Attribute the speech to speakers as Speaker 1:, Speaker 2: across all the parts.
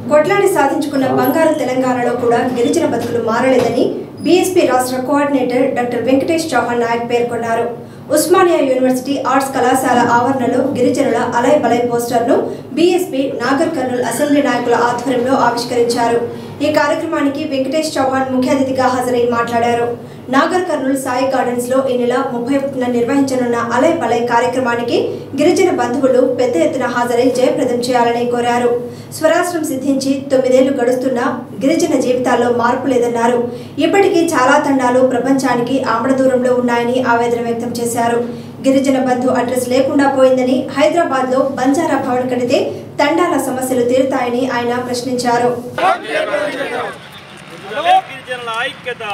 Speaker 1: కొట్లాడి సాధించుకున్న బంగారు తెలంగాణలో కూడా గిరిజన బతుకులు మారలేదని బీఎస్పీ రాష్ట్ర కోఆర్డినేటర్ డాక్టర్ వెంకటేష్ చౌహాన్ నాయక్ పేర్కొన్నారు ఉస్మానియా యూనివర్సిటీ ఆర్ట్స్ కళాశాల ఆవరణలో గిరిజనుల అలై బలై పోస్టర్ను బీఎస్పీ నాగర్ కర్నూల్ అసెంబ్లీ నాయకుల ఆధ్వర్యంలో ఆవిష్కరించారు ఈ కార్యక్రమానికి వెంకటేష్ చౌహాన్ ముఖ్య అతిథిగా హాజరై మాట్లాడారు నాగర్ కర్నూల్ సాయి గార్డెన్స్ లో ఈ నెల ముప్పై ఒకటిన నిర్వహించనున్న అలై పలై కార్యక్రమానికి గిరిజన బంధువులు పెద్ద ఎత్తున హాజరై జయప్రదం చేయాలని కోరారు స్వరాష్ట్రం సిద్ధించి తొమ్మిదేళ్లు గడుస్తున్నా గిరిజన జీవితాల్లో మార్పు లేదన్నారు ఇప్పటికీ చాలా తండాలు ప్రపంచానికి ఆమడ దూరంలో ఉన్నాయని ఆవేదన వ్యక్తం చేశారు గిరిజన బంధు అడ్రస్ లేకుండా పోయిందని హైదరాబాద్ లో బంజారా భవన్ కడితే తండాల సమస్యలు తీరుతాయని ఆయన ప్రశ్నించారు
Speaker 2: గిరిజనుల ఐక్యత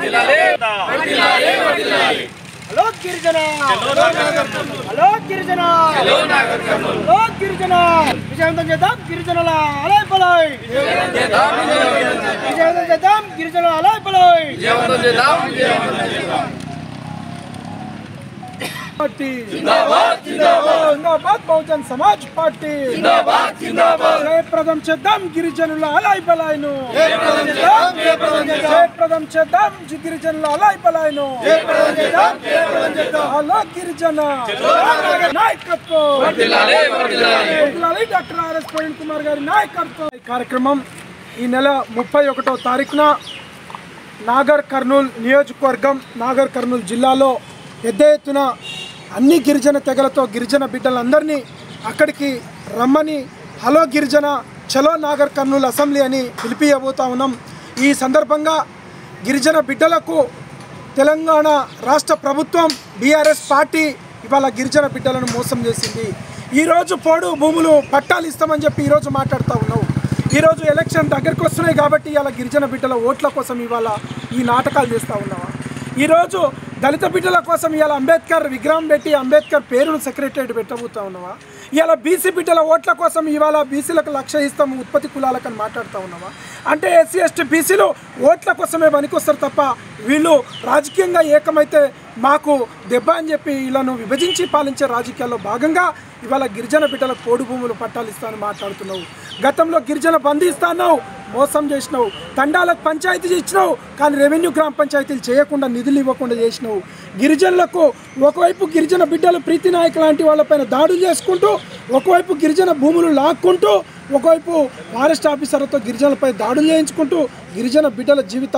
Speaker 3: హలో గిరిజన హలో గిరిజన హలో గిరిజన విజయవంతం చేద్దాం గిరిజనుల అలయ్ పలాయ్ విజయవంతం చేద్దాం గిరిజనుల అలయ్ పలాయ్ పార్టీ జిందాబాద్ బహుజన్ సమాజ్ పార్టీ జయప్రదం చేద్దాం గిరిజనుల అలయ్ బలాయ్ను జయప్రదం చేద్దాం జి- గిరిజనుల అలయ్ బలాయ్ను హలో గిరిజన నాయకత్వం వర్ధిల్లాలి డాక్టర్ ఆర్ఎస్ ప్రవీణ్ కుమార్ గారి నాయకత్వం ఈ కార్యక్రమం ఈ నెల ముప్పై ఒకటో తారీఖున నాగర్ కర్నూల్ నియోజకవర్గం నాగర్ కర్నూల్ జిల్లాలో పెద్ద ఎత్తున అన్ని గిరిజన తెగలతో గిరిజన బిడ్డలందరినీ అక్కడికి రమ్మని హలో గిరిజన చలో నాగర్ కర్నూల్ అసెంబ్లీ అని పిలిపియబోతా ఉన్నాం ఈ సందర్భంగా గిరిజన బిడ్డలకు తెలంగాణ రాష్ట్ర ప్రభుత్వం బీఆర్ఎస్ పార్టీ ఇవాళ గిరిజన బిడ్డలను మోసం చేసింది ఈరోజు పోడు భూములు పట్టాలు ఇస్తామని చెప్పి ఈరోజు మాట్లాడుతూ ఉన్నావు ఈరోజు ఎలక్షన్ దగ్గరకు వస్తున్నాయి కాబట్టి ఇవాళ గిరిజన బిడ్డల ఓట్ల కోసం ఇవాళ ఈ నాటకాలు చేస్తూ ఉన్నావా ఈరోజు దళిత బిడ్డల కోసం ఇవాళ అంబేద్కర్ విగ్రహం పెట్టి అంబేద్కర్ పేరును సెక్రటరేట్ పెట్టబోతా ఉన్నావా ఇవాళ బీసీ బిడ్డల ఓట్ల కోసం ఇవాళ బీసీలకు లక్ష ఇస్తాం ఉత్పత్తి కులాలకు అని మాట్లాడుతూ ఉన్నావా అంటే ఎస్సీ ఎస్టీ బీసీలు ఓట్ల కోసమే పనికొస్తారు తప్ప వీళ్ళు రాజకీయంగా ఏకమైతే మాకు దెబ్బ అని చెప్పి వీళ్ళను విభజించి పాలించే రాజకీయాల్లో భాగంగా ఇవాళ గిరిజన బిడ్డలకు పోడు భూములు పట్టాలు ఇస్తానని మాట్లాడుతున్నావు గతంలో గిరిజన బంధు ఇస్తాన్నావు మోసం చేసినావు తండాలకు పంచాయతీ ఇచ్చినావు కానీ రెవెన్యూ గ్రామ పంచాయతీలు చేయకుండా నిధులు ఇవ్వకుండా చేసినావు గిరిజనులకు ఒకవైపు గిరిజన బిడ్డలు ప్రీతి నాయక్ లాంటి వాళ్ళపైన దాడులు చేసుకుంటూ ఒకవైపు గిరిజన భూములు లాక్కుంటూ ఒకవైపు ఫారెస్ట్ ఆఫీసర్లతో గిరిజనులపై దాడులు చేయించుకుంటూ గిరిజన బిడ్డల జీవితాలు